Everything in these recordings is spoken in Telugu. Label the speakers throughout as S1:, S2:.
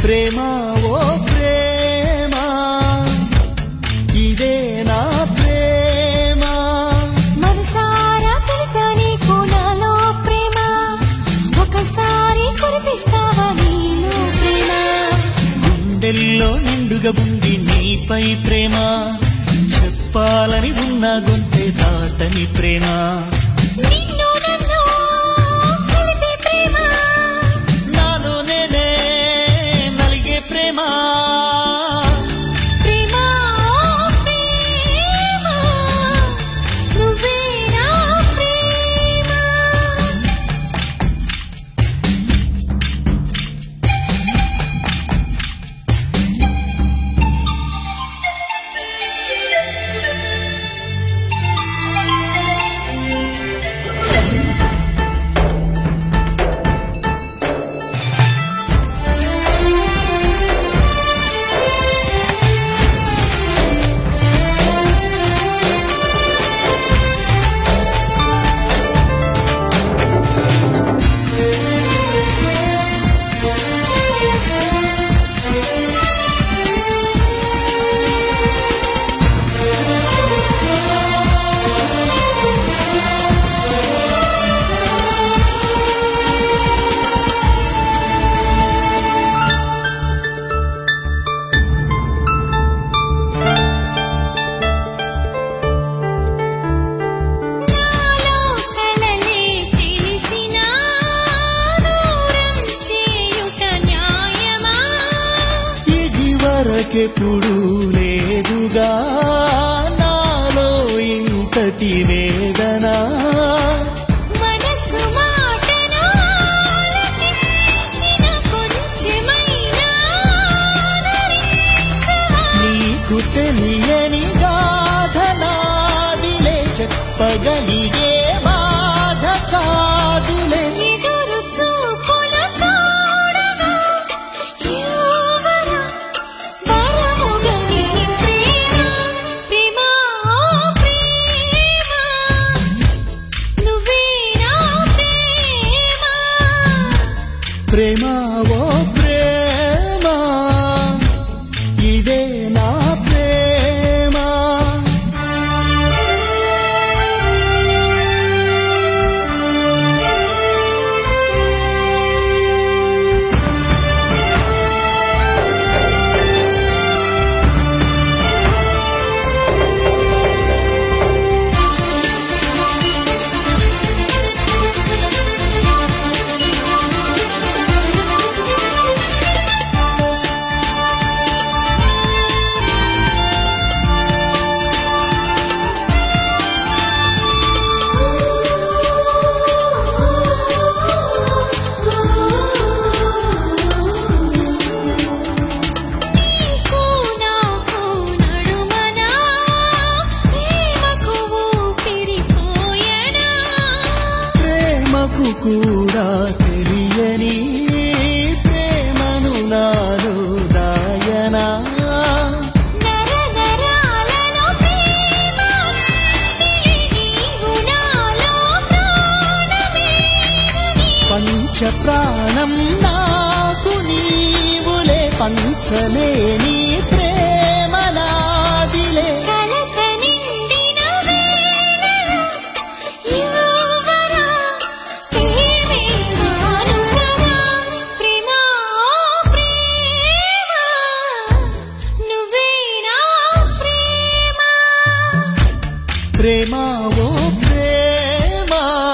S1: ప్రేమ ఓ ప్రేమ ఇదే నా ప్రేమ
S2: మనసారా తెలిపా నీకు నాలో ప్రేమ ఒకసారి కురిపిస్తావా నీలో ప్రేమ
S1: గుండెల్లో నిండుగా ఉంది నీపై ప్రేమ చెప్పాలని ఉన్న గొంతే తాతని ప్రేమ
S2: నిన్ను నన్ను కలిపే ప్రేమ
S1: నాలో నేనే నలిగే ప్రేమ
S2: ప్రేమ ఓ ప్రేమ నువ్వే నా ప్రేమ నాలో కలలే తెలిసినా దూరం చేయుట న్యాయమా
S1: ఇది వరకెప్పుడు లేదుగా నాలో ఇంతటి వేదన
S2: మనసు మాటను ఆలకించిన కొంచెమైనా ఆదరించవా?
S1: నీకు తెలియని గాథ నాదిలే చెప్పగలిగే బాధ కాదులే
S2: ఎదురు చూపుల చూడగా యువరా వరముగా నీ ప్రేమ, ప్రేమ, ఓ ప్రేమ, నువ్వే నా ప్రేమ
S1: ప్రేమ ఓ ప్రేమ ఇదే నా ప్రేమ
S2: నీకు నాకు నడుమనా ప్రేమకు ఊపిరిపోయనా
S1: ప్రేమకు కూడా తెలియని ప్రేమను నాలో దాయనా
S2: నర నరాలలో ప్రేమ నీవు నాలో ప్రాణమేనని
S1: పంచ ప్రాణం నాకు నీవులే పంచలేని ప్రేమ నాదిలే
S2: కలత నిండిన వేళలో యువరా ప్రేమే నానుకరా ప్రేమ ఓ ప్రేమ నువ్వే నా ప్రేమ
S1: ప్రేమ ఓ ప్రేమ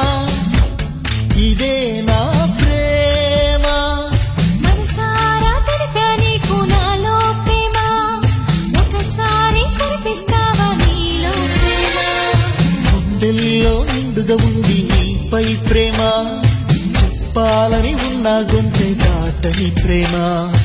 S1: ఇదే నా ప్రేమ
S2: మనసారా తెలిపా నీకు నాలో ప్రేమ ఒకసారి కురిపిస్తావా నీలో ప్రేమ
S1: గుండెల్లో నిండుగా ఉంది నీపై ప్రేమ చెప్పాలని ఉన్న గొంతె దాటని ప్రేమ